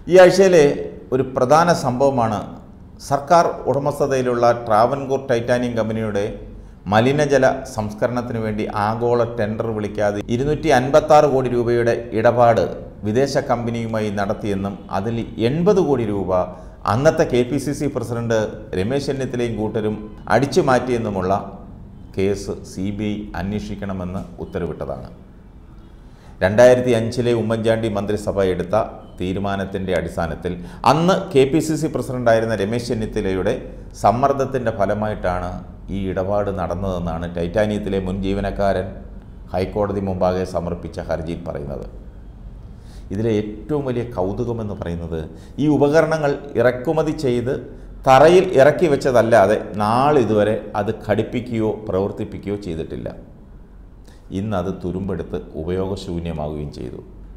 ഈ ആഴ്ചയിലെ ഒരു പ്രധാന സംഭവമാണ് സർക്കാർ ഉടമസ്ഥതയിലുള്ള ട്രാവൻകൂർ ടൈറ്റാനിയം കമ്പനിയുടെ മലിനജല സംസ്കരണത്തിന് വേണ്ടി ആഗോള ടെൻഡർ വിളിക്കാതെ ഇരുന്നൂറ്റി അൻപത്താറ് കോടി രൂപയുടെ ഇടപാട് വിദേശ കമ്പനിയുമായി നടത്തിയെന്നും അതിൽ എൺപത് കോടി രൂപ അന്നത്തെ K P C C president Ramesh ചെന്നിത്തലയും കൂട്ടരും അടിച്ചു മാറ്റിയെന്നുമുള്ള കേസ് സി ബി ഐ അന്വേഷിക്കണമെന്ന് ഉത്തരവിട്ടതാണ് രണ്ടായിരത്തി അഞ്ചിലെ ഉമ്മൻചാണ്ടി മന്ത്രിസഭ എടുത്ത തീരുമാനത്തിൻ്റെ അടിസ്ഥാനത്തിൽ അന്ന് കെ പി സി സി പ്രസിഡൻ്റായിരുന്ന രമേശ് ചെന്നിത്തലയുടെ സമ്മർദ്ദത്തിൻ്റെ ഫലമായിട്ടാണ് ഈ ഇടപാട് നടന്നതെന്നാണ് ടൈറ്റാനിയത്തിലെ മുൻ ജീവനക്കാരൻ ഹൈക്കോടതി മുമ്പാകെ സമർപ്പിച്ച ഹർജിയിൽ പറയുന്നത് ഇതിലെ ഏറ്റവും വലിയ കൗതുകമെന്ന് പറയുന്നത് ഈ ഉപകരണങ്ങൾ ഇറക്കുമതി ചെയ്ത് തറയിൽ ഇറക്കി വെച്ചതല്ലാതെ നാളിതുവരെ അത് ഘടിപ്പിക്കുകയോ പ്രവർത്തിപ്പിക്കുകയോ ചെയ്തിട്ടില്ല ഇന്നത് തുരുമ്പെടുത്ത് ഉപയോഗശൂന്യമാവുകയും ചെയ്തു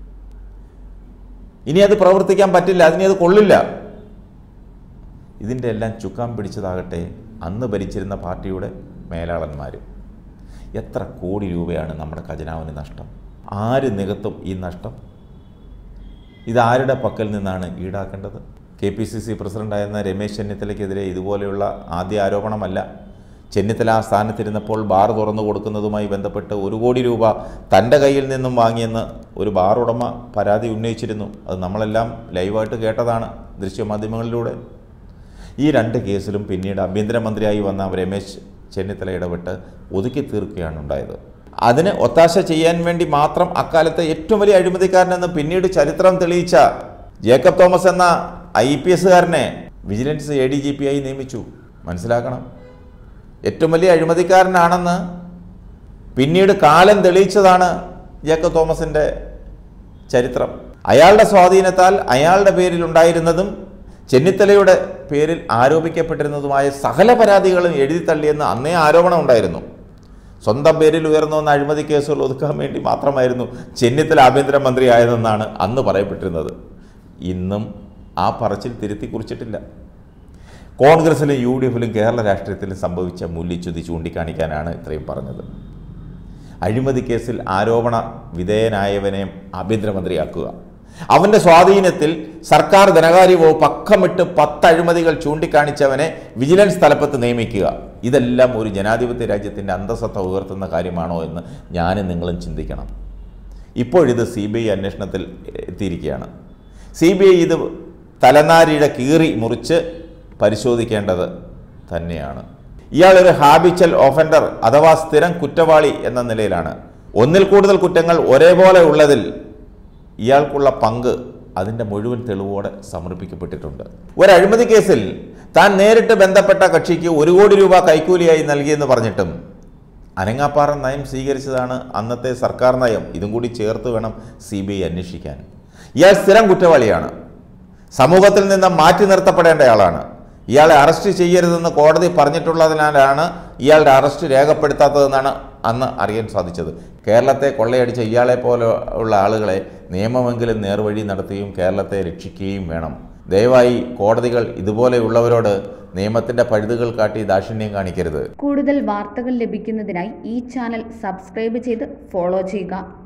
ഇനി അത് പ്രവർത്തിക്കാൻ പറ്റില്ല അതിനി അത് കൊള്ളില്ല ഇതിൻ്റെ എല്ലാം ചുക്കാൻ പിടിച്ചതാകട്ടെ അന്ന് ഭരിച്ചിരുന്ന പാർട്ടിയുടെ മേലാളന്മാർ എത്ര കോടി രൂപയാണ് നമ്മുടെ ഖജനാവിന് നഷ്ടം ആര് നികത്തും ഈ നഷ്ടം ഇതാരുടെ പക്കൽ നിന്നാണ് ഈടാക്കേണ്ടത് കെ പി സി സി പ്രസിഡൻ്റായിരുന്ന രമേശ് ചെന്നിത്തലയ്ക്കെതിരെ ഇതുപോലെയുള്ള ആദ്യ ആരോപണമല്ല ചെന്നിത്തല ആ സ്ഥാനത്തിരുന്നപ്പോൾ ബാർ തുറന്നു കൊടുക്കുന്നതുമായി ബന്ധപ്പെട്ട് ഒരു കോടി രൂപ തൻ്റെ കയ്യിൽ നിന്നും വാങ്ങിയെന്ന് ഒരു ബാർ ഉടമ പരാതി ഉന്നയിച്ചിരുന്നു അത് നമ്മളെല്ലാം ലൈവായിട്ട് കേട്ടതാണ് ദൃശ്യമാധ്യമങ്ങളിലൂടെ ഈ രണ്ട് കേസിലും പിന്നീട് ആഭ്യന്തരമന്ത്രിയായി വന്ന രമേശ് ചെന്നിത്തല ഇടപെട്ട് ഒതുക്കി തീർക്കുകയാണ് ഉണ്ടായത് അതിന് ഒത്താശ ചെയ്യാൻ വേണ്ടി മാത്രം അക്കാലത്തെ ഏറ്റവും വലിയ അഴിമതിക്കാരനെന്ന് പിന്നീട് ചരിത്രം തെളിയിച്ച ജേക്കബ് തോമസ് എന്ന ഐ പി എസുകാരനെ vigilance A D G P ആയി നിയമിച്ചു മനസ്സിലാക്കണം ഏറ്റവും വലിയ അഴിമതിക്കാരനാണെന്ന് പിന്നീട് കാലം തെളിയിച്ചതാണ് ജേക്കബ് തോമസിൻ്റെ ചരിത്രം അയാളുടെ സ്വാധീനത്താൽ അയാളുടെ പേരിൽ ഉണ്ടായിരുന്നതും ചെന്നിത്തലയുടെ പേരിൽ ആരോപിക്കപ്പെട്ടിരുന്നതുമായ സകല പരാതികളും എഴുതി തള്ളിയെന്ന് അന്നേ ആരോപണം ഉണ്ടായിരുന്നു സ്വന്തം പേരിൽ ഉയർന്നു വന്ന അഴിമതി കേസുകൾ ഒതുക്കാൻ വേണ്ടി മാത്രമായിരുന്നു ചെന്നിത്തല ആഭ്യന്തരമന്ത്രിയായതെന്നാണ് അന്ന് പറയപ്പെട്ടിരുന്നത് ഇന്നും ആ പറച്ചിൽ തിരുത്തി കുറിച്ചിട്ടില്ല കോൺഗ്രസിലും യു ഡി എഫിലും കേരള രാഷ്ട്രീയത്തിലും സംഭവിച്ച മൂല്യച്യുതി ചൂണ്ടിക്കാണിക്കാനാണ് ഇത്രയും പറഞ്ഞത് അഴിമതി കേസിൽ ആരോപണ വിധേയനായവനെ ആഭ്യന്തരമന്ത്രിയാക്കുക അവൻ്റെ സ്വാധീനത്തിൽ സർക്കാർ ധനകാര്യ വകുപ്പ് അക്കമിട്ട് പത്ത് അഴിമതികൾ ചൂണ്ടിക്കാണിച്ചവനെ വിജിലൻസ് തലപ്പത്ത് നിയമിക്കുക ഇതെല്ലാം ഒരു ജനാധിപത്യ രാജ്യത്തിൻ്റെ അന്തസത്ത ഉയർത്തുന്ന കാര്യമാണോ എന്ന് ഞാനും നിങ്ങളും ചിന്തിക്കണം ഇപ്പോഴിത് സി ബി ഐ അന്വേഷണത്തിൽ എത്തിയിരിക്കുകയാണ് സി ബി ഐ ഇത് തലനാരിയുടെ കീറി മുറിച്ച് പരിശോധിക്കേണ്ടത് തന്നെയാണ് ഇയാൾ ഒരു ഹാബിച്ചൽ ഓഫൻഡർ അഥവാ സ്ഥിരം കുറ്റവാളി എന്ന നിലയിലാണ് ഒന്നിൽ കൂടുതൽ കുറ്റങ്ങൾ ഒരേപോലെ ഉള്ളതിൽ ഇയാൾക്കുള്ള പങ്ക് അതിൻ്റെ മുഴുവൻ തെളിവോടെ സമർപ്പിക്കപ്പെട്ടിട്ടുണ്ട് ഒരു അഴിമതി കേസിൽ താൻ നേരിട്ട് ബന്ധപ്പെട്ട കക്ഷിക്ക് ഒരു കോടി രൂപ കൈക്കൂലിയായി നൽകിയെന്ന് പറഞ്ഞിട്ടും അനങ്ങാപ്പാറ നയം സ്വീകരിച്ചതാണ് അന്നത്തെ സർക്കാർ നയം ഇതും കൂടി ചേർത്ത് വേണം സി ബി ഐ അന്വേഷിക്കാൻ ഇയാൾ സ്ഥിരം കുറ്റവാളിയാണ് സമൂഹത്തിൽ നിന്ന് മാറ്റി നിർത്തപ്പെടേണ്ടയാളാണ് ഇയാളെ അറസ്റ്റ് ചെയ്യരുതെന്ന് കോടതി പറഞ്ഞിട്ടുള്ളതിനാലാണ് ഇയാളുടെ അറസ്റ്റ് രേഖപ്പെടുത്താത്തതെന്നാണ് അന്ന് അറിയാൻ സാധിച്ചത് കേരളത്തെ കൊള്ളയടിച്ച ഇയാളെ പോലെ ഉള്ള ആളുകളെ നിയമമെങ്കിലും നേർവഴി നടത്തുകയും കേരളത്തെ രക്ഷിക്കുകയും വേണം ദയവായി കോടതികൾ ഇതുപോലെയുള്ളവരോട് നിയമത്തിൻ്റെ പഴുതുകൾ കാട്ടി ദാക്ഷിണ്യം കാണിക്കരുത് കൂടുതൽ വാർത്തകൾ ലഭിക്കുന്നതിനായി ഈ ചാനൽ സബ്സ്ക്രൈബ് ചെയ്ത് ഫോളോ ചെയ്യുക